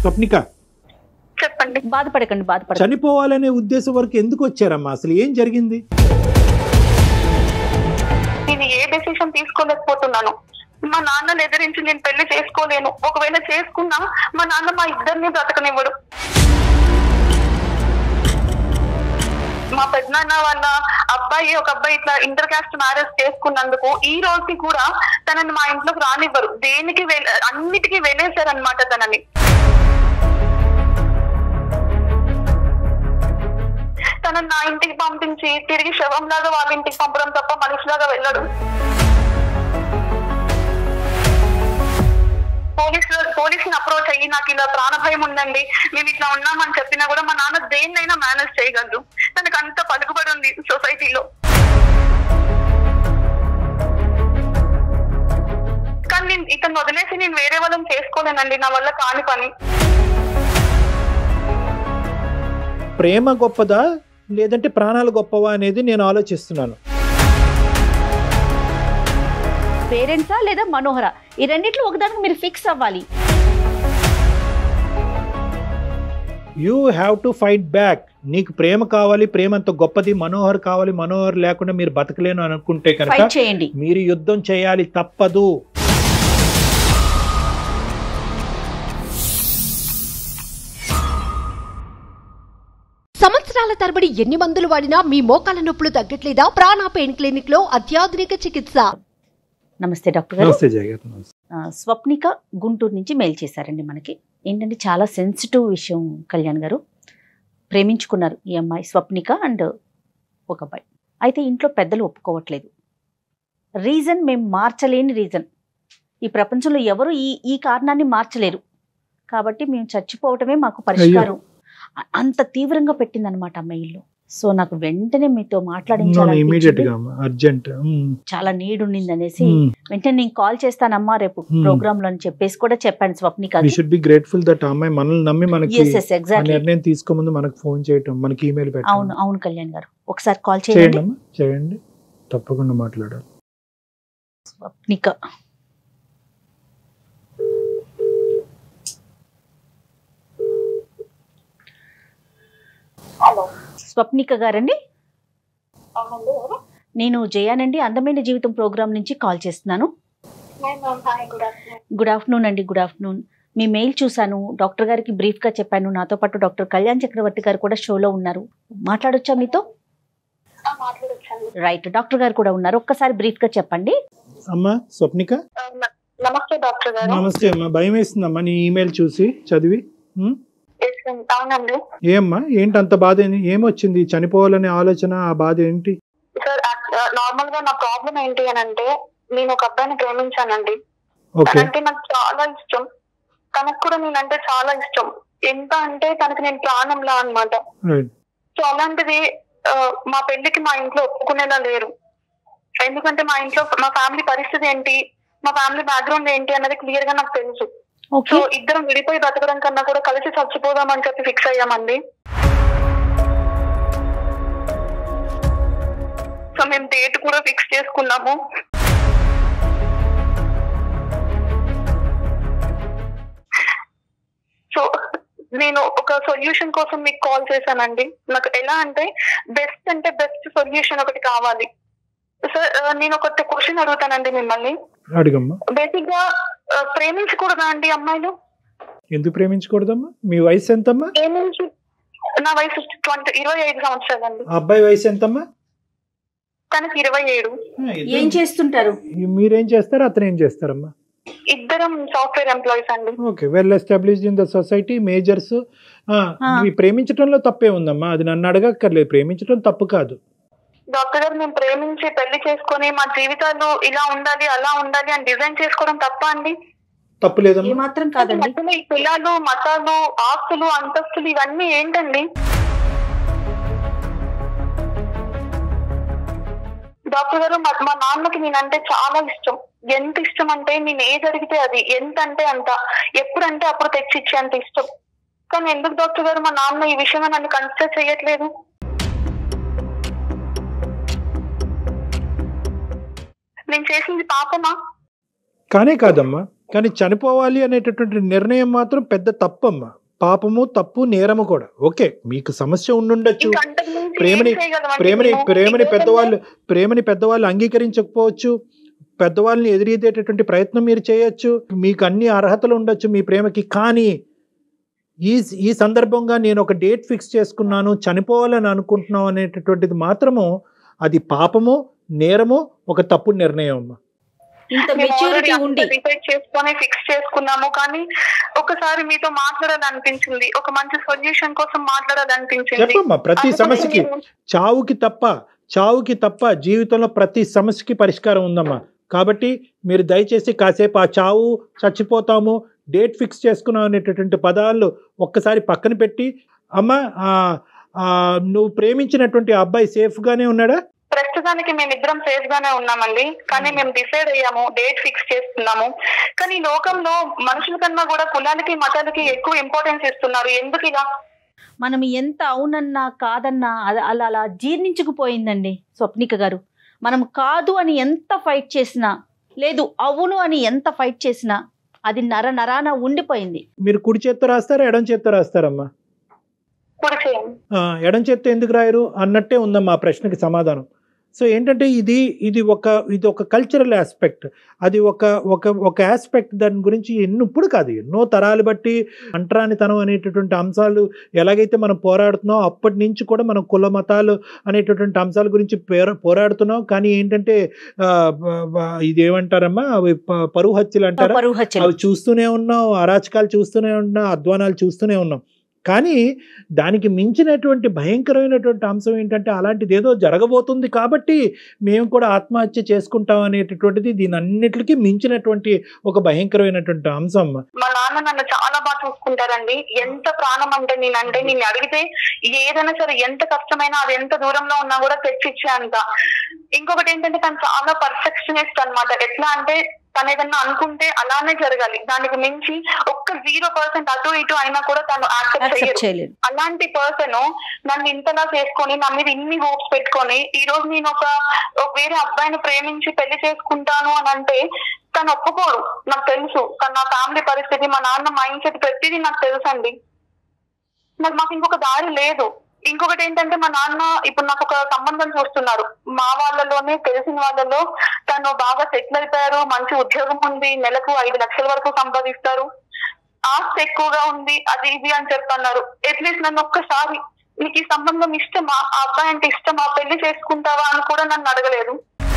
స్వప్నిక చెప్పండి బాధపడకండి బాధపడకండి చనిపోవాలనే ఉద్దేశం వరకు ఎందుకు వచ్చారమ్మా అసలు ఏం జరిగింది నేను ఏ డెసిషన్ తీసుకోలేకపోతున్నాను మా నాన్నని ఎదిరించి నేను పెళ్లి చేసుకోలేను ఒకవేళ చేసుకున్నా మా నాన్న మా ఇద్దరిని బ్రతకనివ్వడు మా పెద్దనాన్న వాళ్ళ అబ్బాయి ఒక అబ్బాయి ఇట్లా ఇంటర్ కాస్ట్ మ్యారేజ్ చేసుకున్నందుకు ఈ రోజుకి కూడా తనని మా ఇంట్లోకి రానివ్వరు దేనికి వె- అన్నిటికీ వెళ్ళేశారనమాట తనని తనని నా ఇంటికి పంపించి తిరిగి శవంలాగా వాళ్ళ ఇంటికి పంపడం తప్ప మనిషిలాగా వెళ్ళడు పోలీసులు పోలీసుని అప్రోచ్ అయ్యి నాకు ఇలా ప్రాణ భయం ఉందండి మేము ఇట్లా ఉన్నామని చెప్పినా కూడా మా నాన్న దేన్నైనా మేనేజ్ చేయగలరు తనకు అంత పలుకుబడి ఉంది సొసైటీలో కానీ నేను ఇతను వదిలేసి నేను వేరే వాళ్ళని చేసుకోలేనండి నా వల్ల కాని పని ప్రేమ గొప్పదా లేదంటే ప్రాణాలు గొప్పవా అనేది నేను ఆలోచిస్తున్నాను పేరెంట్సా లేదా మనోహర ఈ రెండిట్లో ఒకదానికి మీరు ఫిక్స్ అవ్వాలి you have to fight back నీకు ప్రేమ కావాలి ప్రేమ అంత గొప్పది మనోహర్ కావాలి మనోహర్ లేకుండా మీరు బతకలేను అని అనుకుంటే కనుక ఫైట్ చేయండి మీరు యుద్ధం చేయాలి తప్పదు సంవత్సరాల తరబడి ఎన్ని మందులు వాడినా మీ మోకాల నొప్పులు తగ్గట్లేదా ప్రాణ పెయిన్ క్లినిక్ లో అత్యాధునిక చికిత్స నమస్తే డాక్టర్ గారు నమస్తే జయ గారు నమస్తే. ఆ, స్వప్నిక గుంటూరు నుంచి మెయిల్ చేశారండి మనకి ఏంటంటే చాలా సెన్సిటివ్ విషయం కళ్యాణ్ గారు ప్రేమించుకున్నారు ఈ అమ్మాయి స్వప్నిక అండ్ ఒక అబ్బాయి అయితే ఇంట్లో పెద్దలు ఒప్పుకోవట్లేదు రీజన్ మేము మార్చలేని రీజన్ ఈ ప్రపంచంలో ఎవరు ఈ ఈ కారణాన్ని మార్చలేరు కాబట్టి మేము చచ్చిపోవటమే మాకు పరిష్కారం అ- అంత తీవ్రంగా పెట్టిందనమాట ఆ మెయిల్లో సో నాకు వెంటనే మీతో No, immediate మాట్లాడాలి గా అర్జెంట్ చాలా నీడ్ ఉండింది అనేసి వెంటనే నేను కాల్ చేస్తానమ్మా రేపు Hmm. ప్రోగ్రామ్ లో అని చెప్పేసి కూడా చెప్పాను Swapnika we should be grateful that అమ్మాయి మనల్ని నమ్మి మనకి ఎస్ ఎస్ ఆ ఎగ్జాక్ట్లీ నిర్ణయం తీసుకోముందు మనకు ఫోన్ చేయటం మనకి ఈమెయిల్ అవును పెట్టడం అవును కళ్యాణ్ గారు ఒకసారి కాల్ చేయండి చేయండి అమ్మా చేయండి తప్పకుండా మాట్లాడాలి స్వప్నిక హలో స్వప్నిక గారండి అవునండి ఎవరు నేను జయానండి అందమైన జీవితం ప్రోగ్రామ్ నుంచి కాల్ చేస్తున్నాను hi ma'am hi good afternoon good afternoon అండి గుడ్ ఆఫ్టర్నూన్ మీ మెయిల్ చూశాను డాక్టర్ గారికి బ్రీఫ్ గా చెప్పాను నాతో పాటు డాక్టర్ కళ్యాణ్ చక్రవర్తి గారు కూడా షోలో ఉన్నారు మాట్లాడొచ్చా మీతో మాట్లాడొచ్చండి రైట్ డాక్టర్ గారు కూడా ఉన్నారు ఒక్కసారి బ్రీఫ్ గా చెప్పండి అమ్మా స్వప్నిక ఆ, న- నమస్తే డాక్టర్ గారు నమస్తే అమ్మా భయం వేస్తుందమ్మా నీ ఈమెయిల్ చూసి చదివి ఉం? Yes, ma'am. అవునండి ఏమ్మా ఏంటి అంత బాధ ఏంది? ఏమొచ్చింది చనిపోవాలనే ఆలోచన ఆ బాధ ఏంటి సార్ నార్మల్ గా నా ప్రాబ్లం ఏంటి అని అంటే నేను ఒక అబ్బాయిని ప్రేమించానండి ఓకే తనంటే నాకు చాలా ఇష్టం తనకు కూడా నేనంటే చాలా ఇష్టం ఎంత అంటే తనకి నేను ప్రాణంలా అన్నమాట రైట్ సో అలాంటిది ఆ, మా పెళ్లికి మా ఇంట్లో ఒప్పుకునేలా లేరు ఎందుకంటే మా ఇంట్లో మా ఫ్యామిలీ పరిస్థితి ఏంటి మా ఫ్యామిలీ బ్యాక్గ్రౌండ్ ఏంటి అన్నది క్లియర్ గా నాకు తెలుసు సో ఓకే ఇద్దరం విడిపోయి బతకడం కన్నా కూడా కలిసి చచ్చిపోదాం అని చెప్పి ఫిక్స్ అయ్యామండి సో మేము డేట్ కూడా ఫిక్స్ చేసుకున్నాము సో నేను ఒక సొల్యూషన్ కోసం మీకు కాల్ చేశానండి నాకు ఎలా అంటే బెస్ట్ అంటే బెస్ట్ సొల్యూషన్ ఒకటి కావాలి సార్ నేను ఒక క్వశ్చన్ అడుగుతానండి మిమ్మల్ని అడిగమ్మా బేసిక్ గా ఆ, ప్రేమించకూడదా అండి అమ్మాయిలు ఎందుకు ప్రేమించకూడదమ్మా మీ వయసు ఎంతమ్మా ప్రేమించి నా వయసు ట్వంటీ ఇరవై ఐదు సంవత్సరాలండి ఆ అబ్బాయి వయసు ఎంతమ్మా తనకి ఇరవై ఏడు ఏం చేస్తుంటారు మీరేం చేస్తారు అతను ఏం చేస్తారమ్మా ఇద్దరం సాఫ్ట్వేర్ ఎంప్లాయీస్ అండి okay well established in the society majors ప్రేమించడంలో తప్పే ఉందమ్మా అది నన్ను అడగక్కర్లేదు ప్రేమించడం తప్పు కాదు డాక్టర్ గారు మేము ప్రేమించి పెళ్లి చేసుకొని మా జీవితాలు ఇలా ఉండాలి అలా ఉండాలి అని డిజైన్ చేసుకోవడం తప్ప అండి తప్పు లేదమ్మా ఏమాత్రం కాదండి మధ్యలో ఈ కులాలు మతాలు ఆస్తులు అంతస్తులు ఇవన్నీ ఏంటండి డాక్టర్ గారు మా మా నాన్నకి నేనంటే చాలా ఇష్టం ఎంత ఇష్టం అంటే నేను ఏది అడిగితే అది ఎంత అంటే అంత ఎప్పుడంటే అప్పుడు తెచ్చి ఇచ్చేంత ఇష్టం కానీ ఎందుకు డాక్టర్ గారు మా నాన్న ఈ విషయంలో నన్ను కన్సిడర్ చేయట్లేదు నేను చేసింది పాపమా కానే కాదమ్మా కానీ చనిపోవాలి అనేటటువంటి నిర్ణయం మాత్రం పెద్ద తప్పమ్మ పాపము తప్పు నేరము కూడా ఓకే మీకు సమస్య ఉండుండొచ్చు ఇంకా అంతకుమించి ప్రేమని- ఏం చేయగలమండి ప్రేమని మేము? ప్రేమని ఇంకేదైనా- పెద్దవాళ్ళు ప్రేమని పెద్దవాళ్ళు అంగీకరించకపోవచ్చు పెద్దవాళ్ళని ఎదిరిదేటటువంటి ప్రయత్నం మీరు చేయొచ్చు మీకు అన్ని అర్హతలు ఉండొచ్చు మీ ప్రేమకి కానీ ఈ ఈ సందర్భంగా నేను ఒక డేట్ ఫిక్స్ చేసుకున్నాను చనిపోవాలని అనుకుంటున్నాను అనేటటువంటిది మాత్రము అది పాపము నేరము ఒక తప్పుడు నిర్ణయం అమ్మ ఇంత మేము మెచ్యూరిటీ already ఉండి అంతా decide చేసుకొని ఫిక్స్ చేసుకున్నాము కానీ ఒకసారి మీతో మాట్లాడాలనిపించింది ఒక మంచి సొల్యూషన్ కోసం మాట్లాడాలనిపించింది చెప్పమ్మా ప్రతి అందుకని సమస్యకి నేను- చావుకి తప్ప చావుకి తప్ప జీవితంలో ప్రతి సమస్యకి పరిష్కారం ఉందమ్మా కాబట్టి మీరు దయచేసి కాసేపు ఆ చావు చచ్చిపోతాము డేట్ ఫిక్స్ చేసుకున్నాం అనేటటువంటి పదాలు ఒక్కసారి పక్కన పెట్టి అమ్మ ఆ, ఆ, నువ్వు ప్రేమించినటువంటి ఆ అబ్బాయి సేఫ్గానే ఉన్నాడా ప్రస్తుతానికి మేము ఇద్దరం సేఫ్ గానే ఉన్నామండి కానీ మేము డిసైడ్ అయ్యాము డేట్ ఫిక్స్ చేసుకున్నాము కానీ ఈ లోకంలో మనుషుల కన్నా కూడా కులాలకి మతాలకి ఎక్కువ ఇంపార్టెన్స్ ఇస్తున్నారు ఎందుకు ఇలా మనం ఎంత అవునన్నా కాదన్నా అది అలా అలా జీర్ణించుకుపోయిందండి స్వప్నిక గారు మనం కాదు అని ఎంత ఫైట్ చేసినా లేదు అవును అని ఎంత ఫైట్ చేసినా అది నర నరాన ఉండిపోయింది మీరు కుడి చేత్తో రాస్తారా ఎడం చేత్తో రాస్తారమ్మా ఇప్పుడు చేయండి ఆ, ఎడం చేత్తో ఎందుకు రాయరు అన్నట్టే ఉందమ్మా ఆ ప్రశ్నకి సమాధానం సో ఏంటంటే ఇది ఇది ఒక ఇది ఒక కల్చరల్ ఆస్పెక్ట్ అది ఒక ఒక ఒక ఆస్పెక్ట్ దాని గురించి ఎన్నో ఇప్పుడు కాదు ఎన్నో తరాలు బట్టి అంటరానితనం అనేటటువంటి అంశాలు ఎలాగైతే మనం పోరాడుతున్నాం అప్పటి నుంచి కూడా మనం కుల మతాలు అనేటటువంటి అంశాల గురించి పేర- పోరాడుతున్నాం కానీ ఏంటంటే ఆ, బ- బ- ఇది ఏమంటారమ్మా అవి ప- పరువు హత్యలు అంటారా పరువు హత్యలు అవి చూస్తూనే ఉన్నాం అరాచకాలు చూస్తూనే ఉన్నాం అధ్వానాలు చూస్తూనే ఉన్నాం కానీ దానికి మించినటువంటి భయంకరమైనటువంటి అంశం ఏంటంటే అలాంటిది ఏదో జరగబోతుంది కాబట్టి మేము కూడా ఆత్మహత్య చేసుకుంటాం అనేటటువంటిది దీని అన్నిటికీ మించినటువంటి ఒక భయంకరమైనటువంటి అంశం మా నాన్న నన్ను చాలా బాగా చూసుకుంటారండి ఎంత ప్రాణం అంటే నేనంటే నేను అడిగితే ఏదైనా సరే ఎంత కష్టమైనా అది ఎంత దూరంలో ఉన్నా కూడా తెచ్చిచ్చే అంత ఇంకొకటి ఏంటంటే తను చాలా పర్ఫెక్షనిస్ట్ అన్నమాట ఎట్లా అంటే తను ఏదన్నా అనుకుంటే అలానే జరగాలి దానికి మించి ఒక్క జీరో పర్సెంట్ అటు ఇటు అయినా కూడా తను యాక్సెప్ట్ యాక్సెప్ట్ చేయరు చేయలేదు అలాంటి పర్సన్ నన్ను ఇంతలా చేసుకొని నా మీద ఇన్ని హోప్స్ పెట్టుకొని ఈ రోజు నేను ఒక ఒక వేరే అబ్బాయిని ప్రేమించి పెళ్లి చేసుకుంటాను అని అంటే తను ఒప్పుకోడు నాకు తెలుసు కానీ నా ఫ్యామిలీ పరిస్థితి మా నాన్న మైండ్ సెట్ ప్రతిదీ నాకు తెలుసు అండి మరి మాకు ఇంకొక దారి లేదు ఇంకొకటి ఏంటంటే మా నాన్న ఇప్పుడు నాకు ఒక సంబంధం చూస్తున్నారు మా వాళ్ళలోనే తెలిసిన వాళ్ళలో తను బాగా సెటిల్ అయిపోయారు మంచి ఉద్యోగం ఉంది నెలకు ఐదు లక్షల వరకు సంపాదిస్తారు ఆస్తి ఎక్కువగా ఉంది అది ఇది అని చెప్పన్నారు అట్లీస్ట్ నన్ను ఒక్కసారి నీకు ఈ సంబంధం ఇష్టమా ఆ అబ్బాయి అంటే ఇష్టమా పెళ్లి చేసుకుంటావా అని కూడా నన్ను అడగలేదు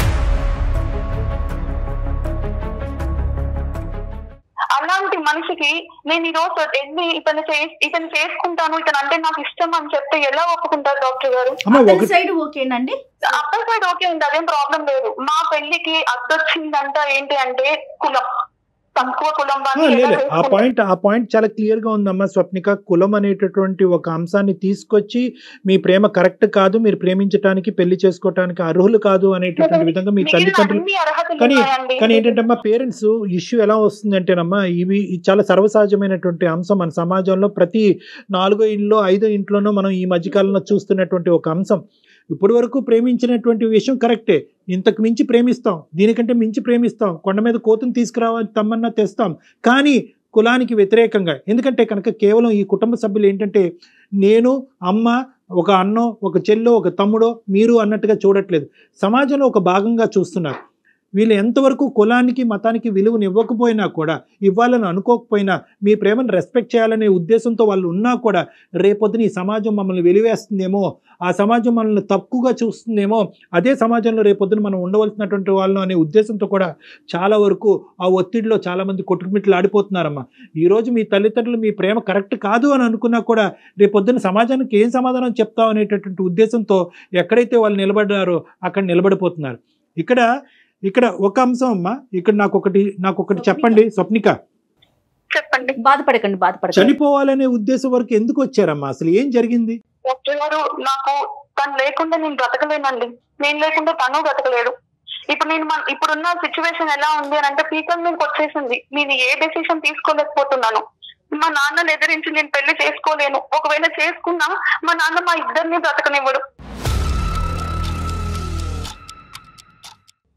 అలాంటి మనిషికి నేను ఈ రోజు వెళ్ళి ఇతను చే- ఇతను చేసుకుంటాను ఇతను అంటే నాకు ఇష్టం అని చెప్తే ఎలా ఒప్పుకుంటారు డాక్టర్ గారు అమ్మ అతని ఒకటి సైడ్ ఓకేనండి అబ్బాయి సైడ్ ఓకే ఉంది అదేం ప్రాబ్లం లేదు మా పెళ్లికి అద్దొచ్చిందంట ఏంటి అంటే కులం తక్కువ కులం ఆ, వాళ్ళు ఎలా లేదు ఆ చేసుకుంటారు? పాయింట్ ఆ పాయింట్ చాలా క్లియర్ గా ఉందమ్మా స్వప్నిక కులం అనేటటువంటి ఒక అంశాన్ని తీసుకొచ్చి మీ ప్రేమ కరెక్ట్ కాదు మీరు ప్రేమించడానికి పెళ్లి చేసుకోవటానికి అర్హులు కాదు అనేటటువంటి విధంగా మీ మిగిలిన తల్లిదండ్రులు అన్ని అర్హతలు కానీ ఉన్నాయండి. కానీ ఏంటంటే అమ్మా పేరెంట్స్ ఇష్యూ ఎలా వస్తుందంటేనమ్మా ఇవి ఇది చాలా సర్వసహజమైనటువంటి అంశం మన సమాజంలో ప్రతి నాలుగో ఇంట్లో ఐదో ఇంట్లోనూ మనం ఈ మధ్యకాలంలో చూస్తున్నటువంటి ఒక అంశం ఇప్పటి వరకు ప్రేమించినటువంటి విషయం కరెక్టే ఇంతకు మించి ప్రేమిస్తాం దీనికంటే మించి ప్రేమిస్తాం కొండ మీద కోతుని తీసుకురావాలి తమ్మన్నా తెస్తాం కానీ కులానికి వ్యతిరేకంగా ఎందుకంటే కనుక కేవలం ఈ కుటుంబ సభ్యులు ఏంటంటే నేను అమ్మ ఒక అన్నో ఒక చెల్లో ఒక తమ్ముడో మీరు అన్నట్టుగా చూడట్లేదు సమాజంలో ఒక భాగంగా చూస్తున్నారు వీళ్ళు ఎంతవరకు కులానికి మతానికి విలువను ఇవ్వకపోయినా కూడా ఇవ్వాలని అనుకోకపోయినా మీ ప్రేమను రెస్పెక్ట్ చేయాలనే ఉద్దేశంతో వాళ్ళు ఉన్నా కూడా రేపొద్దున ఈ సమాజం మమ్మల్ని వెలివేస్తుందేమో ఆ సమాజం మనల్ని తక్కువగా చూస్తుందేమో అదే సమాజంలో రేపొద్దున మనం ఉండవలసినటువంటి వాళ్ళం అనే ఉద్దేశంతో కూడా చాలా వరకు ఆ ఒత్తిడిలో చాలామంది కొట్టుకుమిట్లు ఆడిపోతున్నారమ్మా ఈరోజు మీ తల్లిదండ్రులు మీ ప్రేమ కరెక్ట్ కాదు అని అనుకున్నా కూడా రేపొద్దున సమాజానికి ఏం సమాధానం చెప్తాం అనేటటువంటి ఉద్దేశంతో ఎక్కడైతే వాళ్ళు నిలబడ్డారో అక్కడ నిలబడిపోతున్నారు ఇక్కడ ఇక్కడ ఒక అంశం అమ్మా ఇక్కడ నాకు ఒకటి నాకు ఒకటి చెప్పండి స్వప్నిక చెప్పండి బాధపడకండి బాధపడకండి చనిపోవాలనే ఉద్దేశం వరకు ఎందుకు వచ్చారమ్మా అసలు ఏం జరిగింది డాక్టర్ గారు నాకు తను లేకుండా నేను బ్రతకలేనండి నేను లేకుండా తను బ్రతకలేడు ఇప్పుడు నేను మన- ఇప్పుడున్న సిచ్యువేషన్ ఎలా ఉంది అని అంటే పీకల్ మీదకి వచ్చేసింది నేను ఏ డెసిషన్ తీసుకోలేకపోతున్నాను మా నాన్నని ఎదిరించి నేను పెళ్లి చేసుకోలేను ఒకవేళ చేసుకున్నా మా నాన్న మా ఇద్దరిని బ్రతకనివ్వడు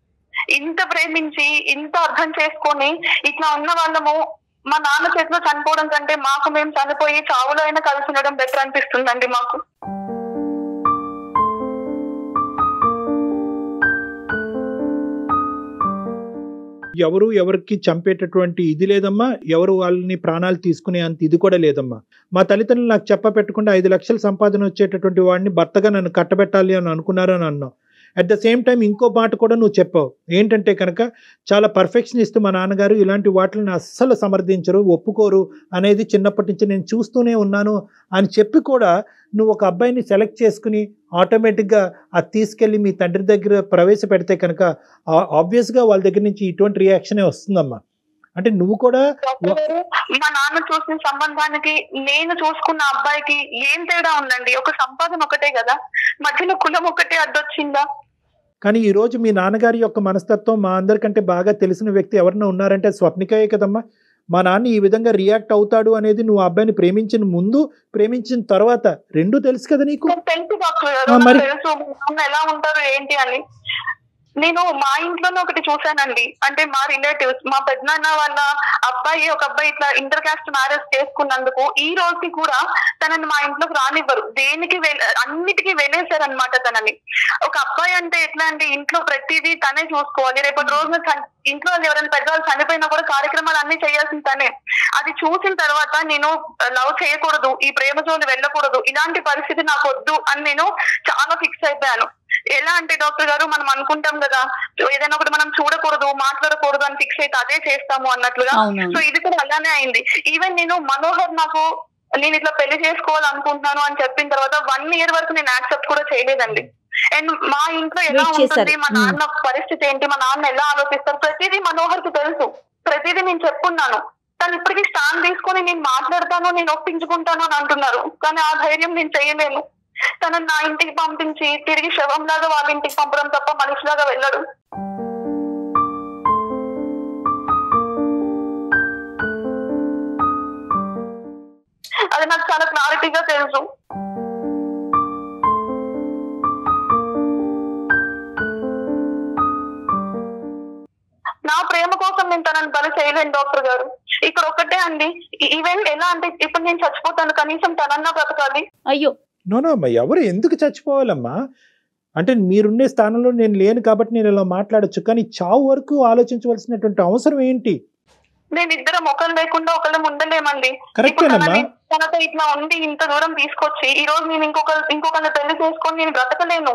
ఇంత ప్రేమించి ఇంత అర్థం చేసుకొని ఇట్లా ఉన్న వాళ్ళము మా నాన్న చేతిలో చనిపోవడం కంటే మాకు మేము చనిపోయి చావులో అయినా కలిసి ఉండడం బెటర్ అనిపిస్తుందండి మాకు ఎవరు ఎవరికి చంపేటటువంటి ఇది లేదమ్మా ఎవరు వాళ్ళని ప్రాణాలు తీసుకునే అంత ఇది కూడా లేదమ్మా మా తల్లిదండ్రులు నాకు చెప్ప పెట్టకుండా ఐదు లక్షల సంపాదన వచ్చేటటువంటి వాడిని భర్తగా నన్ను కట్టబెట్టాలి అని అనుకున్నారని అన్నావు అట్ ద సేమ్ టైం ఇంకో మాట కూడా నువ్వు చెప్పావు ఏంటంటే కనుక చాలా పర్ఫెక్షనిస్ట్ మా నాన్నగారు ఇలాంటి వాటిని అస్సలు సమర్థించరు ఒప్పుకోరు అనేది చిన్నప్పటి నుంచి నేను చూస్తూనే ఉన్నాను అని చెప్పి కూడా నువ్వు ఒక అబ్బాయిని సెలెక్ట్ చేసుకుని ఆటోమేటిక్గా అది తీసుకెళ్ళి మీ తండ్రి దగ్గర ప్రవేశపెడితే కనుక ఆబ్వియస్గా వాళ్ళ దగ్గర నుంచి ఇటువంటి రియాక్షనే వస్తుందమ్మా అంటే నువ్వు కూడా డాక్టర్ గారు, మా నాన్న చూసిన సంబంధానికి నేను చూసుకున్న అబ్బాయికి ఏం తేడా ఉందండి ఒక సంపాదన ఒకటే కదా మధ్యలో కులం ఒకటే అడ్డొచ్చిందా కానీ ఈ రోజు మీ నాన్నగారి యొక్క మనస్తత్వం మా అందరికంటే బాగా తెలిసిన వ్యక్తి ఎవరైనా ఉన్నారంటే స్వప్నికయే కదమ్మా మా నాన్న ఈ విధంగా రియాక్ట్ అవుతాడు అనేది నువ్వు ఆ అబ్బాయిని ప్రేమించిన ముందు ప్రేమించిన తర్వాత రెండూ తెలుసు కదా నీకు నాకు తెలుసు డాక్టర్ గారు ఆ, నాకు మరి- తెలుసు మా నాన్న ఎలా ఉంటారు ఏంటి అని నేను మా ఇంట్లోనే ఒకటి చూశానండి అంటే మా రిలేటివ్స్ మా పెద్దనాన్న వాళ్ళ అబ్బాయి ఒక అబ్బాయి ఇట్లా ఇంటర్ కాస్ట్ మ్యారేజ్ చేసుకున్నందుకు ఈ రోజుకి కూడా తనని మా ఇంట్లోకి రానివ్వరు దేనికి వె- అన్నిటికీ వెళ్ళేశారనమాట తనని ఒక అబ్బాయి అంటే ఎట్లా అంటే ఇంట్లో ప్రతిదీ తనే చూసుకోవాలి రేపటి రోజున చని- ఇంట్లో వాళ్ళు ఎవరైనా పెద్దవాళ్ళు చనిపోయినా కూడా కార్యక్రమాలు అన్ని చేయాల్సింది తనే అది చూసిన తర్వాత నేను లవ్ చేయకూడదు ఈ ప్రేమ జోలి వెళ్ళకూడదు ఇలాంటి పరిస్థితి నాకు వద్దు అని నేను చాలా ఫిక్స్ అయిపోయాను ఎలా అంటే డాక్టర్ గారు మనం అనుకుంటాం కదా ఏదైనా ఒకటి మనం చూడకూడదు మాట్లాడకూడదు అని ఫిక్స్ అయితే అదే చేస్తాము అన్నట్లుగా సో అవునవును ఇది కూడా అలానే అయింది ఈవెన్ నేను మనోహర్ నాకు నేను ఇట్లా పెళ్లి చేసుకోవాలనుకుంటున్నాను అని చెప్పిన తర్వాత వన్ ఇయర్ వరకు నేను యాక్సెప్ట్ కూడా చేయలేదండి అండ్ మా ఇంట్లో ఎలా Wait చేశారు. ఉంటుంది మా Hmm. నాన్న పరిస్థితి ఏంటి మా నాన్న ఎలా ఆలోచిస్తారు ప్రతిదీ మనోహర్ కి తెలుసు ప్రతిదీ నేను చెప్పున్నాను తను ఇప్పటికీ స్టాండ్ తీసుకొని నేను మాట్లాడతాను నేను ఒప్పించుకుంటాను అని అంటున్నారు కానీ ఆ ధైర్యం నేను చేయలేను తనని నా ఇంటికి పంపించి తిరిగి శవం లాగా వాళ్ళ ఇంటికి పంపడం తప్ప మనిషిలాగా వెళ్ళడు అది నాకు చాలా క్లారిటీగా తెలుసు నా ప్రేమ కోసం నేను తనని బలి చేయలేను డాక్టర్ గారు ఇక్కడ ఒకటే అండి ఈవెన్ ఎలా అంటే ఇప్పుడు నేను చచ్చిపోతాను కనీసం తనన్నా బ్రతకాలి అయ్యో నోనో అమ్మా ఎవరు ఎందుకు చచ్చిపోవాలమ్మా అంటే మీరుండే స్థానంలో నేను లేను కాబట్టి నేను ఇలా మాట్లాడొచ్చు కానీ చావు వరకు ఆలోచించవలసినటువంటి అవసరం ఏంటి నేను ఇద్దరం ఒకరు లేకుండా ఒకళ్ళు ఉండలేమండి ఇప్పుడు కరెక్టేనమ్మా తనని- తనతో ఇట్లా ఉండి ఇంత దూరం తీసుకొచ్చి ఈ రోజు నేను ఇంకొక ఇంకొకరిని పెళ్లి చేసుకొని నేను బ్రతకలేను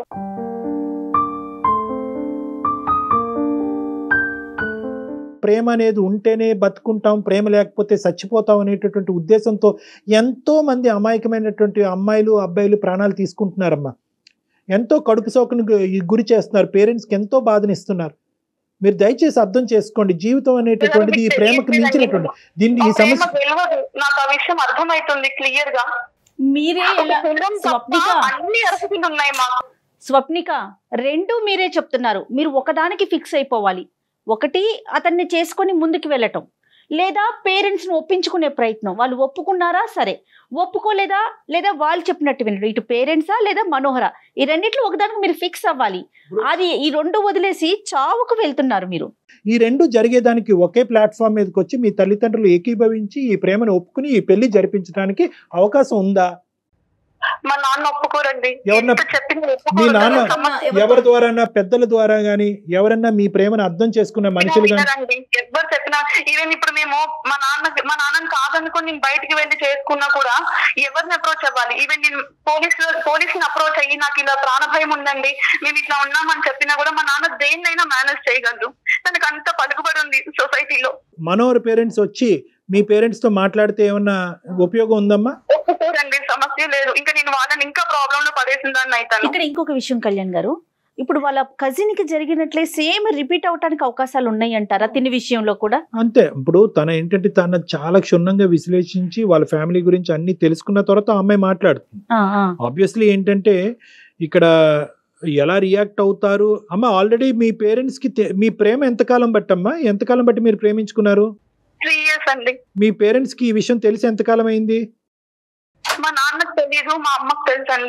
ప్రేమ అనేది ఉంటేనే బతుకుంటాం ప్రేమ లేకపోతే చచ్చిపోతాం అనేటటువంటి ఉద్దేశంతో ఎంతో మంది అమాయకమైనటువంటి అమ్మాయిలు అబ్బాయిలు ప్రాణాలు తీసుకుంటున్నారమ్మా ఎంతో కడుపు సోకును గు- గురి చేస్తున్నారు పేరెంట్స్కి ఎంతో బాధనిస్తున్నారు మీరు దయచేసి అర్థం చేసుకోండి జీవితం అనేటటువంటిది ఈ ప్రేమకు మించినటువంటి దీన్ని ఆ ఈ ప్రేమ సమస్య గెలవదు నాకు ఆ విషయం అర్థమవుతుంది క్లియర్ గా మీరే ఒక ఎలా పిల్లం తప్ప స్వప్నిక అన్ని అర్హతలు ఉన్నాయి మాకు స్వప్నిక రెండు మీరే చెప్తున్నారు మీరు ఒకదానికి ఫిక్స్ అయిపోవాలి ఒకటి అతన్ని చేసుకొని ముందుకు వెళ్ళటం లేదా పేరెంట్స్ని ఒప్పించుకునే ప్రయత్నం వాళ్ళు ఒప్పుకున్నారా సరే ఒప్పుకోలేదా లేదా వాళ్ళు చెప్పినట్టు వినరు ఇటు పేరెంట్సా లేదా మనోహర ఈ రెండిట్లో ఒకదానికి మీరు ఫిక్స్ అవ్వాలి అది ఈ రెండు వదిలేసి చావుకు వెళ్తున్నారు మీరు ఈ రెండు జరిగేదానికి ఒకే ప్లాట్ఫామ్ మీదకి వచ్చి మీ తల్లిదండ్రులు ఏకీభవించి ఈ ప్రేమను ఒప్పుకుని ఈ పెళ్లి జరిపించడానికి అవకాశం ఉందా మా నాన్న ఒప్పుకోరండి ఎవరన్నా- ఎంత చెప్పినా మీ ఒప్పుకోరు. నాన్న- సమస్య ఎవరి ద్వారా పెద్దల ద్వారా గాని ఎవరన్నా మీ ప్రేమను అర్థం చేసుకున్న మనుషులు గాని వినరండి ఎవరు చెప్పినా ఈవెన్ ఇప్పుడు మేము మా నాన్న మా నాన్నని కాదనుకొని నేను బయటికి వెళ్ళి చేసుకున్నా కూడా ఎవరిని అప్రోచ్ అవ్వాలి ఈవెన్ నేను పోలీస్ పోలీసుని అప్రోచ్ అయ్యి నాకు ఇలా ప్రాణ భయం ఉందండి మేము ఇట్లా ఉన్నామని చెప్పినా కూడా మా నాన్న దేన్నైనా మేనేజ్ చేయగలరు తనకు అంత పలుకుబడి ఉంది సొసైటీలో మనోహర్ పేరెంట్స్ వచ్చి మీ పేరెంట్స్ తో మాట్లాడితే ఏమన్నా ఉపయోగం ఉందమ్మా ఒప్పుకోరండి సమస్య లేదు ఇంకా నేను వాళ్ళని ఇంకా ప్రాబ్లమ్ లో పడేసిన దాన్ని అవుతాను ఇక్కడ ఇంకొక విషయం కళ్యాణ్ గారు ఇప్పుడు వాళ్ళ కజిన్ కి జరిగినట్లే సేమ్ రిపీట్ అవటానికి అవకాశాలు ఉన్నాయి అంటారా తిని విషయంలో కూడా అంతే ఇప్పుడు తన ఏంటంటే తన చాలా క్షుణ్ణంగా విశ్లేషించి వాళ్ళ ఫ్యామిలీ గురించి అన్ని తెలుసుకున్న తర్వాత ఆ అమ్మాయి మాట్లాడుతుంది ఆ, ఆ. ఆబ్వియస్లీ ఏంటంటే ఇక్కడ ఎలా రియాక్ట్ అవుతారు అమ్మ ఆల్రెడీ మీ పేరెంట్స్ కి తె- మీ ప్రేమ ఎంతకాలం బట్టమ్మా ఎంతకాలం బట్టి మీరు ప్రేమించుకున్నారు త్రీ ఇయర్స్ అండి మీ పేరెంట్స్ కి ఈ విషయం తెలిసి ఎంతకాలం అయింది మా నాన్నకు తెలీదు మా అమ్మకు తెలుసు అండి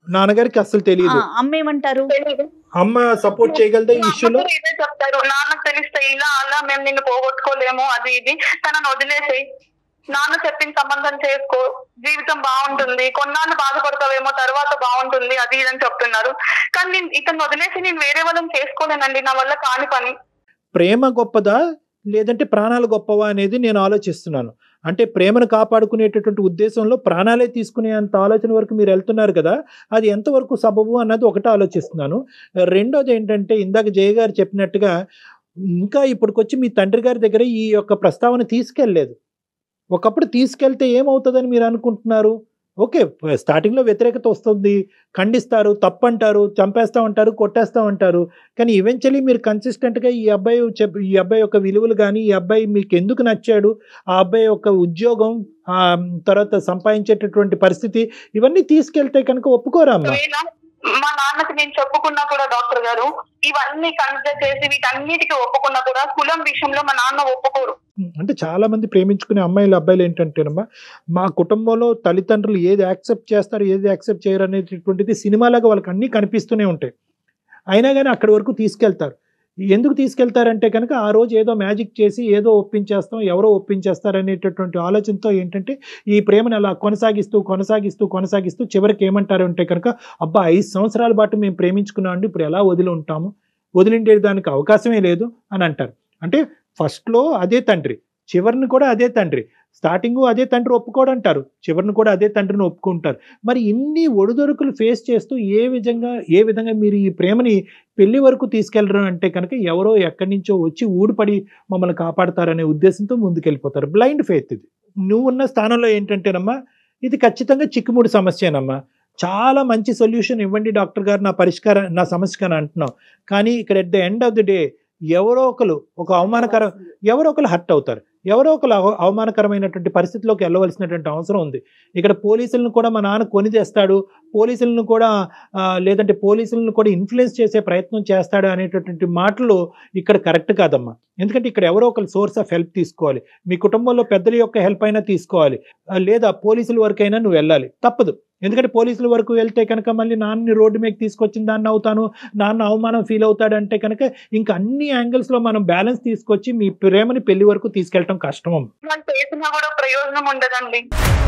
నాన్నగారికి అస్సలు ఆ, తెలియదు అమ్మ ఏమంటారు తెలీదు అమ్మ సపోర్ట్ చేయగలదా ఈ మా ఇష్యూలో అమ్మగారు ఇదే చెప్తారు నాన్నకు తెలిస్తే ఇలా అలా మేము నిన్ను పోగొట్టుకోలేము అది ఇది తనను వదిలేసి నాన్న చెప్పిన సంబంధం చేసుకో జీవితం బాగుంటుంది కొన్నాళ్ళు బాధపడతావేమో తర్వాత బాగుంటుంది అది ఇది అని చెప్తున్నారు కానీ నేను ఇతను వదిలేసి నేను వేరే వాళ్ళని చేసుకోలేనండి నా వల్ల కాని పని ప్రేమ గొప్పదా లేదంటే ప్రాణాలు గొప్పవా అనేది నేను ఆలోచిస్తున్నాను అంటే ప్రేమను కాపాడుకునేటటువంటి ఉద్దేశంలో ప్రాణాలే తీసుకునే అంత ఆలోచన వరకు మీరు వెళ్తున్నారు కదా అది ఎంతవరకు సబబు అన్నది ఒకటి ఆలోచిస్తున్నాను రెండోది ఏంటంటే ఇందాక జయ గారు చెప్పినట్టుగా ఇంకా ఇప్పటికొచ్చి మీ తండ్రి గారి దగ్గర ఈ యొక్క ప్రస్తావన తీసుకెళ్ళలేదు ఒకప్పుడు తీసుకెళ్తే ఏమవుతుందని మీరు అనుకుంటున్నారు ఓకే స్టార్టింగ్లో వ్యతిరేకత వస్తుంది ఖండిస్తారు తప్పంటారు చంపేస్తా ఉంటారు కొట్టేస్తా ఉంటారు కానీ ఈవెన్చువలీ మీరు కన్సిస్టెంట్గా ఈ అబ్బాయి చెప్ ఈ అబ్బాయి యొక్క విలువలు కానీ ఈ అబ్బాయి మీకు ఎందుకు నచ్చాడు ఆ అబ్బాయి యొక్క ఉద్యోగం ఆ తర్వాత సంపాదించేటటువంటి పరిస్థితి ఇవన్నీ తీసుకెళ్తే కనుక ఒప్పుకోరా అమ్మా ఒకవేళ మా నాన్నకి నేను చెప్పుకున్నా కూడా డాక్టర్ గారు ఇవన్నీ కన్సిడర్ చేసి వీటన్నిటికీ ఒప్పుకున్నా కూడా కులం విషయంలో మా నాన్న ఒప్పుకోరు అంటే చాలా మంది ప్రేమించుకునే అమ్మాయిలు అబ్బాయిలు ఏంటంటేనమ్మా మా కుటుంబంలో తల్లిదండ్రులు ఏది యాక్సెప్ట్ చేస్తారు ఏది యాక్సెప్ట్ చేయరు అనేటటువంటిది సినిమాలాగా వాళ్ళకి అన్నీ కనిపిస్తూనే ఉంటాయి అయినా కానీ అక్కడి వరకు తీసుకెళ్తారు ఎందుకు తీసుకెళ్తారంటే కనుక ఆ రోజు ఏదో మ్యాజిక్ చేసి ఏదో ఒప్పించేస్తాం ఎవరో ఒప్పించేస్తారు అనేటటువంటి ఆలోచనతో ఏంటంటే ఈ ప్రేమను అలా కొనసాగిస్తూ కొనసాగిస్తూ కొనసాగిస్తూ చివరికి ఏమంటారు అంటే కనుక అబ్బా ఐదు సంవత్సరాల పాటు మేము ప్రేమించుకున్నామండి ఇప్పుడు ఎలా వదిలి ఉంటాము వదిలిండే దానికి అవకాశమే లేదు అని అంటారు అంటే ఫస్ట్లో అదే తండ్రి చివరిని కూడా అదే తండ్రి స్టార్టింగ్ అదే తండ్రి ఒప్పుకోడంటారు చివరిని కూడా అదే తండ్రిని ఒప్పుకుంటారు మరి ఇన్ని ఒడిదొడుకులు ఫేస్ చేస్తూ ఏ విధంగా ఏ విధంగా మీరు ఈ ప్రేమని పెళ్లి వరకు తీసుకెళ్లరు అంటే కనుక ఎవరో ఎక్కడి నుంచో వచ్చి ఊడిపడి మమ్మల్ని కాపాడతారనే ఉద్దేశంతో ముందుకెళ్ళిపోతారు బ్లైండ్ ఫెయిత్ ఇది నువ్వు ఉన్న స్థానంలో ఏంటంటేనమ్మా ఇది ఖచ్చితంగా చిక్కుముడి సమస్యనమ్మా చాలా మంచి సొల్యూషన్ ఇవ్వండి డాక్టర్ గారు నా పరిష్కారం నా సమస్యకు అని అంటున్నావు కానీ ఇక్కడ at the end of the day ఎవరో ఒకరు ఒక అవమానకర ఎవరో ఒకరు హర్ట్ అవుతారు ఎవరో ఒకరు అవ- అవమానకరమైనటువంటి పరిస్థితిలోకి వెళ్ళవలసినటువంటి అవసరం ఉంది ఇక్కడ పోలీసులను కూడా మా నాన్న కొని తెస్తాడు పోలీసులను కూడా ఆ, లేదంటే పోలీసులను కూడా ఇన్ఫ్లుయెన్స్ చేసే ప్రయత్నం చేస్తాడు అనేటటువంటి మాటలు ఇక్కడ కరెక్ట్ కాదమ్మా ఎందుకంటే ఇక్కడ ఎవరో ఒకరు సోర్స్ ఆఫ్ హెల్ప్ తీసుకోవాలి మీ కుటుంబంలో పెద్దల యొక్క హెల్ప్ అయినా తీసుకోవాలి ఆ, లేదా పోలీసుల వరకైనా నువ్వు వెళ్ళాలి తప్పదు ఎందుకంటే పోలీసుల వరకు వెళ్తే కనుక మళ్ళీ నాన్నని రోడ్డు మీద తీసుకొచ్చిన దాన్ని అవుతాను నాన్న అవమానం ఫీల్ అవుతాడంటే కనుక ఇంకా అన్ని యాంగిల్స్లో మనం బ్యాలెన్స్ తీసుకొచ్చి మీ ప్రేమని పెళ్లి వరకు తీసుకెళ్ళటం కష్టం అమ్మ. మనం చేసినా కూడా ప్రయోజనం ఉండదండి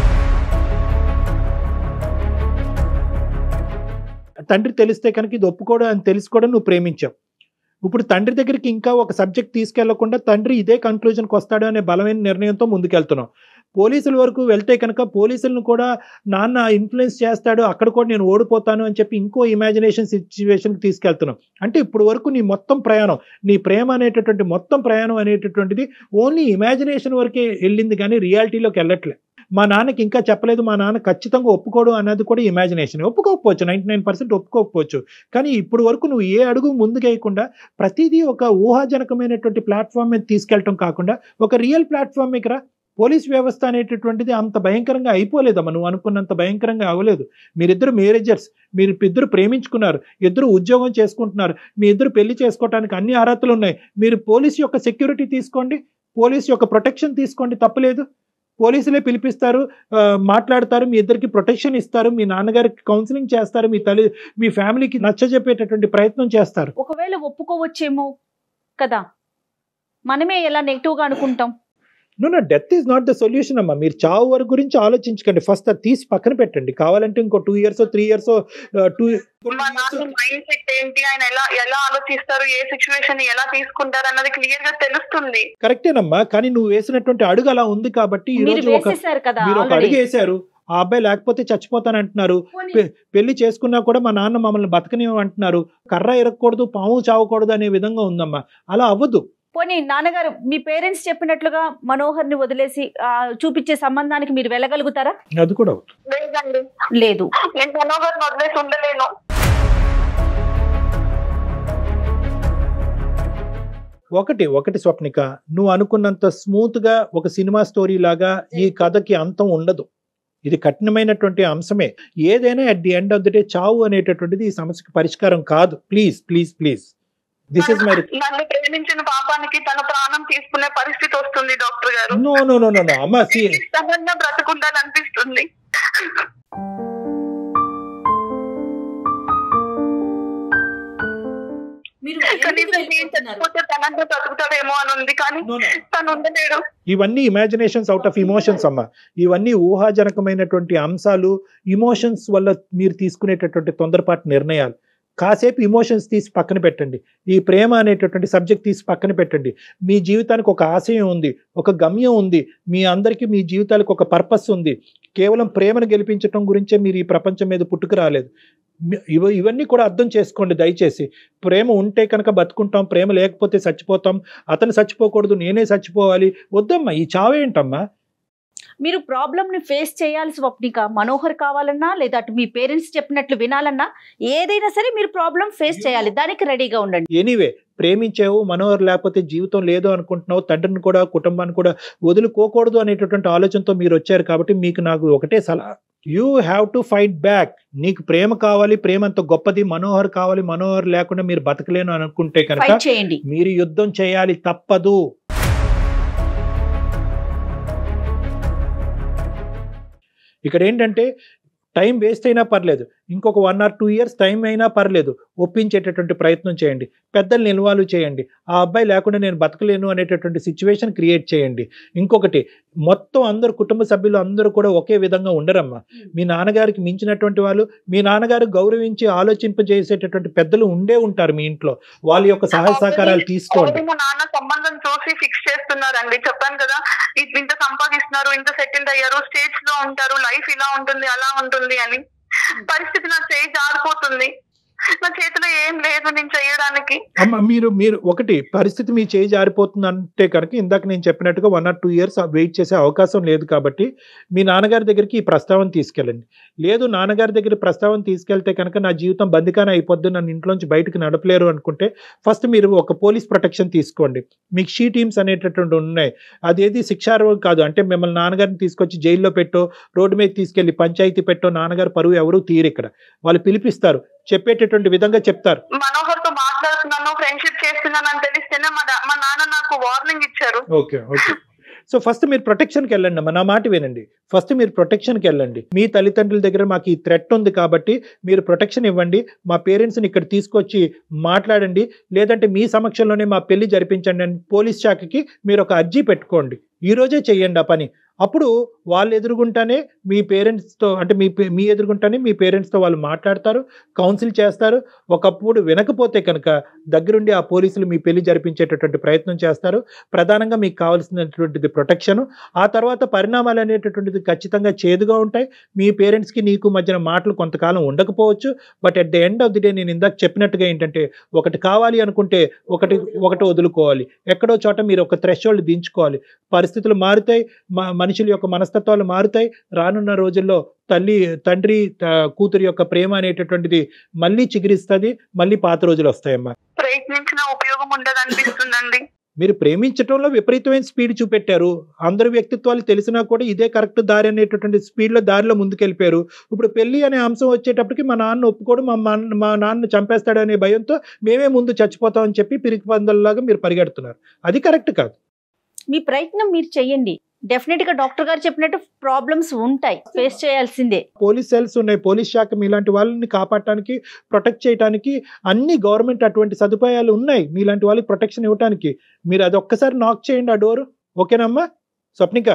తండ్రి తెలిస్తే కనుక ఇది ఒప్పుకోవడం అని తెలిసి కూడా నువ్వు ప్రేమించావు ఇప్పుడు తండ్రి దగ్గరికి ఇంకా ఒక సబ్జెక్ట్ తీసుకెళ్లకుండా తండ్రి ఇదే కన్క్లూజన్కి వస్తాడు అనే బలమైన నిర్ణయంతో ముందుకెళ్తున్నావు పోలీసుల వరకు వెళ్తే కనుక పోలీసులను కూడా నాన్న ఇన్ఫ్లుయెన్స్ చేస్తాడు అక్కడ కూడా నేను ఓడిపోతాను అని చెప్పి ఇంకో ఇమాజినేషన్ సిచ్యువేషన్కి తీసుకెళ్తున్నాం అంటే ఇప్పుడు వరకు నీ మొత్తం ప్రయాణం నీ ప్రేమ అనేటటువంటి మొత్తం ప్రయాణం అనేటటువంటిది ఓన్లీ ఇమాజినేషన్ వరకే వెళ్ళింది కానీ రియాలిటీలోకి వెళ్ళట్లే మా నాన్నకి ఇంకా చెప్పలేదు మా నాన్న ఖచ్చితంగా ఒప్పుకోడు అన్నది కూడా ఇమాజినేషన్ ఒప్పుకోకపోవచ్చు నైంటీ నైన్ పర్సెంట్ ఒప్పుకోకపోవచ్చు కానీ ఇప్పుడు వరకు నువ్వు ఏ అడుగు ముందుకేయకుండా ప్రతిదీ ఒక ఊహాజనకమైనటువంటి ప్లాట్ఫామ్ మీద తీసుకెళ్ళటం కాకుండా ఒక రియల్ ప్లాట్ఫామ్ మీద రా పోలీస్ వ్యవస్థ అనేటటువంటిది అంత భయంకరంగా అయిపోలేదమ్మా నువ్వు అనుకున్నంత భయంకరంగా అవ్వలేదు మీరిద్దరు మేనేజర్స్ మీరు ఇద్దరు ప్రేమించుకున్నారు ఇద్దరు ఉద్యోగం చేసుకుంటున్నారు మీ ఇద్దరు పెళ్లి చేసుకోవడానికి అన్ని అర్హతలు ఉన్నాయి మీరు పోలీస్ యొక్క సెక్యూరిటీ తీసుకోండి పోలీస్ యొక్క ప్రొటెక్షన్ తీసుకోండి తప్పలేదు పోలీసులే పిలిపిస్తారు ఆ, మాట్లాడతారు మీ ఇద్దరికి ప్రొటెక్షన్ ఇస్తారు మీ నాన్నగారికి కౌన్సిలింగ్ చేస్తారు మీ తల్లి మీ ఫ్యామిలీకి నచ్చజెప్పేటటువంటి ప్రయత్నం చేస్తారు ఒకవేళ ఒప్పుకోవచ్చేమో కదా మనమే ఎలా నెగిటివ్గా అనుకుంటాం no no death is not the solution అమ్మా మీరు చావు వరకు గురించి ఆలోచించకండి ఫస్ట్ అది తీసి పక్కన పెట్టండి కావాలంటే ఇంకో two years three years two మా నాన్న మైండ్ సెట్ ఏంటి ఆయన ఎలా ఎలా ఆలోచిస్తారు ఏ సిచ్యువేషన్ ఎలా తీసుకుంటారు అన్నది క్లియర్ గా తెలుస్తుంది కరెక్టేనమ్మా కానీ నువ్వు వేసినటువంటి అడుగు అలా ఉంది కాబట్టి ఈ మీరు రోజు ఒక వేసేసారు కదా మీరు ఒక already. అడుగు వేశారు ఆ అబ్బాయి లేకపోతే చచ్చిపోతానంటున్నారు పోనీ, పె- పెళ్లి చేసుకున్నా కూడా మా నాన్న మమ్మల్ని బతకని అంటున్నారు కర్ర ఇరగకూడదు పాము చావకూడదు అనే విధంగా ఉందమ్మా అలా అవ్వదు పోనీ నాన్నగారు మీ పేరెంట్స్ చెప్పినట్లుగా మనోహర్ ని వదిలేసి ఆ, చూపించే సంబంధానికి మీరు వెళ్ళగలుగుతారా అది కూడా అవుతుంది లేదండి లేదు నేను మనోహర్ని వదిలేసి ఉండలేను ఒకటి ఒకటి స్వప్నిక నువ్వు అనుకున్నంత స్మూత్ గా ఒక సినిమా స్టోరీ లాగా ఈ కథకి అంతం ఉండదు ఇది కఠినమైనటువంటి అంశమే ఏదైనా at the end of the day చావు అనేటటువంటిది ఈ సమస్యకి పరిష్కారం కాదు please please please this is my నన్ను ప్రేమించిన పాపానికి తన ప్రాణం తీసుకునే పరిస్థితి వస్తుంది డాక్టర్ గారు no no no no no అమ్మ see, ఇష్టంగా బ్రతుకుండాలనిపిస్తుంది కనీసం నేను చచ్చిపోతే తనంతా బతుకుతాడేమో అని ఉంది కానీ తను ఉండలేడు ఇవన్నీ ఇమాజినేషన్స్ అవుట్ ఆఫ్ ఇమోషన్స్ అమ్మ ఇవన్నీ ఊహాజనకమైనటువంటి అంశాలు ఇమోషన్స్ వల్ల మీరు తీసుకునేటటువంటి తొందరపాటు నిర్ణయాలు కాసేపు ఇమోషన్స్ తీసి పక్కన పెట్టండి ఈ ప్రేమ అనేటటువంటి సబ్జెక్ట్ తీసి పక్కన పెట్టండి మీ జీవితానికి ఒక ఆశయం ఉంది ఒక గమ్యం ఉంది మీ అందరికీ మీ జీవితాలకు ఒక పర్పస్ ఉంది కేవలం ప్రేమను గెలిపించడం గురించే మీరు ఈ ప్రపంచం మీద పుట్టుకు రాలేదు మీ- ఇవ ఇవన్నీ కూడా అర్థం చేసుకోండి దయచేసి ప్రేమ ఉంటే కనుక బతుకుంటాం ప్రేమ లేకపోతే చచ్చిపోతాం అతను చచ్చిపోకూడదు నేనే చచ్చిపోవాలి వద్దమ్మా ఈ చావేంటమ్మా మీరు ప్రాబ్లమ్ ని ఫేస్ చేయాలి స్వప్నిక మనోహర్ కావాలన్నా లేదా అటు మీ పేరెంట్స్ చెప్పినట్లు వినాలన్నా ఏదైనా సరే మీరు ప్రాబ్లం ఫేస్ చేయాలి దానికి రెడీగా ఉండండి ఎనీవే ప్రేమించావు మనోహర్ లేకపోతే జీవితం లేదు అనుకుంటున్నావు తండ్రిని కూడా కుటుంబాన్ని కూడా వదులుకోకూడదు అనేటటువంటి ఆలోచనతో మీరు వచ్చారు కాబట్టి మీకు నాకు ఒకటే సలహా you have to fight back నీకు ప్రేమ కావాలి ప్రేమ అంత గొప్పది మనోహర్ కావాలి మనోహర్ లేకుండా మీరు బతకలేను అనుకుంటే కనుక ఫైట్ చేయండి మీరు యుద్ధం చేయాలి తప్పదు ఇక్కడ ఏంటంటే టైం వేస్ట్ అయినా పర్లేదు ఇంకొక one or two years time అయినా పర్లేదు ఒప్పించేటటువంటి ప్రయత్నం చేయండి పెద్దల్ని ఇన్వాల్వ్ చేయండి ఆ అబ్బాయి లేకుండా నేను బతకలేను అనేటటువంటి సిచ్యువేషన్ క్రియేట్ చేయండి ఇంకొకటి మొత్తం అందరు కుటుంబ సభ్యులు అందరూ కూడా ఒకే విధంగా ఉండరమ్మా మీ నాన్నగారికి మించినటువంటి వాళ్ళు మీ నాన్నగారు గౌరవించి ఆలోచింపజేసేటటువంటి పెద్దలు ఉండే ఉంటారు మీ ఇంట్లో వాళ్ళ యొక్క సహాయ సహకారాలు తీసుకోండి ఆల్రెడీ మా నాన్న సంబంధం చూసి ఫిక్స్ చేస్తున్నారండి చెప్పాను కదా ఇ- ఇంత సంపాదిస్తున్నారు ఇంత సెటిల్ అయ్యారు స్టేట్స్ లో ఉంటారు లైఫ్ ఇలా ఉంటుంది అలా ఉంటుంది అని పరిస్థితి నా చేయి జారిపోతుంది నా చేతిలో ఏం లేదు నేను చేయడానికి అమ్మ మీరు మీరు ఒకటి పరిస్థితి మీ చేయి జారిపోతుంది అంటే కనుక ఇందాక నేను చెప్పినట్టుగా one or two years wait చేసే అవకాశం లేదు కాబట్టి మీ నాన్నగారి దగ్గరికి ఈ ప్రస్తావన తీసుకెళ్ళండి లేదు నాన్నగారి దగ్గర ప్రస్తావన తీసుకెళ్తే కనుక నా జీవితం బందికాన అయిపోద్ది నన్ను ఇంట్లోంచి బయటకు నడపలేరు అనుకుంటే ఫస్ట్ మీరు ఒక పోలీస్ ప్రొటెక్షన్ తీసుకోండి మీకు షీ టీమ్స్ అనేటటువంటి ఉన్నాయి అదేది శిక్షార్హం కాదు అంటే మిమ్మల్ని నాన్నగారిని తీసుకొచ్చి జైల్లో పెట్టో రోడ్డు మీద తీసుకెళ్లి పంచాయతీ పెట్టో నాన్నగారు పరువు ఎవరు తీరు ఇక్కడ వాళ్ళు పిలిపిస్తారు చెప్పేటటువంటి విధంగా చెప్తారు మనోహర్ తో మాట్లాడుతున్నాను ఫ్రెండ్షిప్ చేస్తున్నాను అని తెలిస్తేనే మా డా- మా నాన్న నాకు వార్నింగ్ ఇచ్చారు ఓకే ఓకే సో ఫస్ట్ మీరు ప్రొటెక్షన్కి వెళ్ళండి అమ్మా నా మాట వినండి ఫస్ట్ మీరు ప్రొటెక్షన్కి వెళ్ళండి మీ తల్లిదండ్రుల దగ్గర మాకు ఈ థ్రెట్ ఉంది కాబట్టి మీరు ప్రొటెక్షన్ ఇవ్వండి మా పేరెంట్స్ని ఇక్కడ తీసుకొచ్చి మాట్లాడండి లేదంటే మీ సమక్షంలోనే మా పెళ్లి జరిపించండి అని పోలీస్ శాఖకి మీరు ఒక అర్జీ పెట్టుకోండి ఈ రోజే చెయ్యండి ఆ పని అప్పుడు వాళ్ళు ఎదురుగుంటానే మీ పేరెంట్స్తో అంటే మీ పే- మీ ఎదురుగుంటానే మీ పేరెంట్స్తో వాళ్ళు మాట్లాడతారు కౌన్సిల్ చేస్తారు ఒకప్పుడు వినకపోతే కనుక దగ్గరుండి ఆ పోలీసులు మీ పెళ్లి జరిపించేటటువంటి ప్రయత్నం చేస్తారు ప్రధానంగా మీకు కావాల్సినటువంటిది ప్రొటెక్షన్ ఆ తర్వాత పరిణామాలు అనేటటువంటిది ఖచ్చితంగా చేదుగా ఉంటాయి మీ పేరెంట్స్కి నీకు మధ్యన మాటలు కొంతకాలం ఉండకపోవచ్చు but at the end of the day నేను ఇందాక చెప్పినట్టుగా ఏంటంటే ఒకటి కావాలి అనుకుంటే ఒకటి ఒకటి వదులుకోవాలి ఎక్కడో చోట మీరు ఒక థ్రెషోల్డ్ దించుకోవాలి పరిస్థితులు మారుతాయి మ- మనుషుల యొక్క మనస్తత్వాలు మారుతాయి రానున్న రోజుల్లో తల్లి తండ్రి త- కూతురి యొక్క ప్రేమ అనేటటువంటిది మళ్ళీ చిగురిస్తుంది మళ్ళీ పాత రోజులు వస్తాయమ్మా ప్రయత్నించిన ఉపయోగం ఉండదు అనిపిస్తుందండి మీరు ప్రేమించడంలో విపరీతమైన స్పీడ్ చూపెట్టారు అందరి వ్యక్తిత్వాలు తెలిసినా కూడా ఇదే కరెక్ట్ దారి అనేటటువంటి స్పీడ్లో దారిలో ముందుకెళ్ళిపోయారు ఇప్పుడు పెళ్లి అనే అంశం వచ్చేటప్పటికి మా నాన్న ఒప్పుకోడు మా మా- మా నాన్న చంపేస్తాడు అనే భయంతో మేమే ముందు చచ్చిపోతామని చెప్పి పిరికి పందల్లాగా మీరు పరిగెడుతున్నారు అది కరెక్ట్ కాదు మీ ప్రయత్నం మీరు చెయ్యండి డెఫినెట్ గా డాక్టర్ గారు చెప్పినట్టు ప్రాబ్లమ్స్ ఉంటాయి ఫేస్ చేయాల్సిందే పోలీస్ సెల్స్ ఉన్నాయి పోలీస్ శాఖ మీలాంటి వాళ్ళని కాపాడటానికి ప్రొటెక్ట్ చేయడానికి అన్ని గవర్నమెంట్ అటువంటి సదుపాయాలు ఉన్నాయి మీలాంటి వాళ్ళకి ప్రొటెక్షన్ ఇవ్వడానికి మీరు అది ఒక్కసారి నాక్ చేయండి ఆ డోర్ ఓకేనమ్మా స్వప్నిక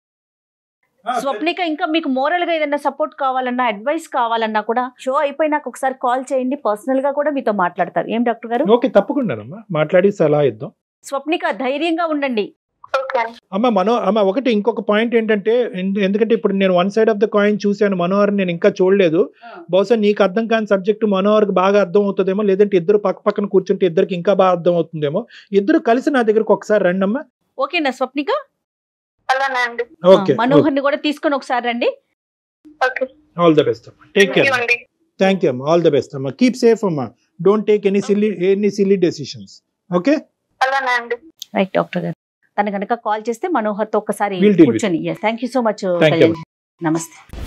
స్వప్నిక ఇంకా మీకు మోరల్ గా ఏదైనా సపోర్ట్ కావాలన్నా అడ్వైస్ కావాలన్నా కూడా షో అయిపోయినాక ఒకసారి కాల్ చేయండి పర్సనల్ గా కూడా మీతో మాట్లాడతారు ఏం డాక్టర్ గారు ఓకే తప్పకుండానమ్మా మాట్లాడి సలహా ఇద్దాం స్వప్నిక ధైర్యంగా ఉండండి ఓకే అమ్మ మనో అమ్మ ఒకటి ఇంకొక పాయింట్ ఏంటంటే ఎందు- ఎందుకంటే ఇప్పుడు నేను one side of the coin చూశాను మనోహర్ నేను ఇంకా చూడలేదు బహుశా నీకు అర్థం కాని సబ్జెక్ట్ మనోహర్కి బాగా అర్థం అవుతుందేమో లేదంటే ఇద్దరు పక్క పక్కన కూర్చుంటే ఇద్దరికి ఇంకా బాగా అర్థం అవుతుందేమో ఇద్దరు కలిసి నా దగ్గరకు ఒకసారి రండి అమ్మా ఓకేనా స్వప్నిక అలానే అండి ఓకే మనోహర్ ని కూడా తీసుకొని ఒకసారి రండి ఓకే ఆల్ ద బెస్ట్ అమ్మా టేక్ థ్యాంక్ కేర్ యూ అండి థ్యాంక్ యూ అమ్మా ఆల్ ద బెస్ట్ అమ్మా కీప్ సేఫ్ అమ్మా don't take any silly any silly decisions okay అలానే అండి రైట్ డాక్టర్ గారు తను కనుక కాల్ చేస్తే మనోహర్ తో ఒకసారి We'll deal with కూర్చొని thank you so much Thank you. నమస్తే